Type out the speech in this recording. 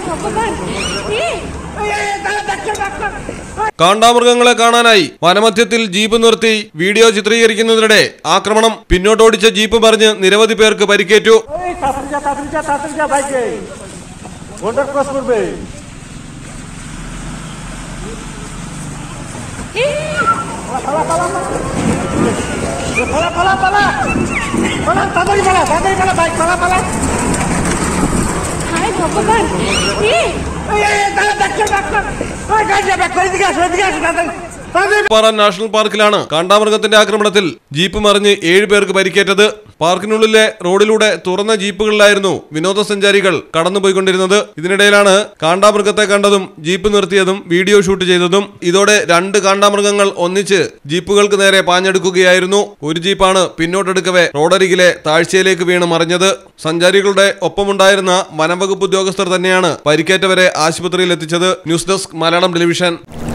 ഭഗവാൻ ഏ കാണ്ടാമൃഗങ്ങളെ കാണാനായി വനമധ്യത്തിൽ ജീപ്പ് നിർത്തി വീഡിയോ ചിത്രീകരിക്കുന്നതിനിടെ ആക്രമണം പിന്നോട്ടോടിച്ച ജീപ്പ് മറിഞ്ഞ് നിരവധി പേർക്ക് പരിക്കേറ്റു এই তাড়াতাড়ি যা তাড়াতাড়ি যা তাড়াতাড়ি যা বাইকে ঘন্টার ক্রস করবে ഏ পালা পালা পালা পালা তাড়াতাড়ি পালা তাড়াতাড়ি পালা বাইক পালা পালা হায় ভগবান এ এই এই এই, দাঁড়া ডাক্তার ডাক্তার ওই গাড়ি ব্যাক করে দিকে আসো এদিকে আসো তাড়াতাড়ি তাড়াতাড়ি പാറ നാഷണൽ പാർക്കിലാണ് കാണ്ടാമൃഗത്തിന്റെ ആക്രമണത്തിൽ ജീപ്പ് മറിഞ്ഞ് ഏഴ് പേർക്ക് പരിക്കേറ്റത് പാർക്കിനുള്ളിലെ റോഡിലൂടെ തുറന്ന ജീപ്പുകളിലായിരുന്നു വിനോദസഞ്ചാരികൾ കടന്നുപോയിക്കൊണ്ടിരുന്നത് ഇതിനിടയിലാണ് കാണ്ടാമൃഗത്തെ കണ്ടതും ജീപ്പ് നിർത്തിയതും വീഡിയോ ഷൂട്ട് ചെയ്തതും ഇതോടെ രണ്ട് കാണ്ടാമൃഗങ്ങൾ ഒന്നിച്ച് ജീപ്പുകൾക്ക് നേരെ പാഞ്ഞെടുക്കുകയായിരുന്നു ഒരു ജീപ്പാണ് പിന്നോട്ടെടുക്കവെ റോഡരികിലെ താഴ്ചയിലേക്ക് വീണ് മറിഞ്ഞത് സഞ്ചാരികളുടെ ഒപ്പമുണ്ടായിരുന്ന വനംവകുപ്പ് ഉദ്യോഗസ്ഥർ തന്നെയാണ് പരിക്കേറ്റവരെ ആശുപത്രിയിൽ എത്തിച്ചത് ന്യൂസ് ഡെസ്ക് മലയാളം ടെലിവിഷൻ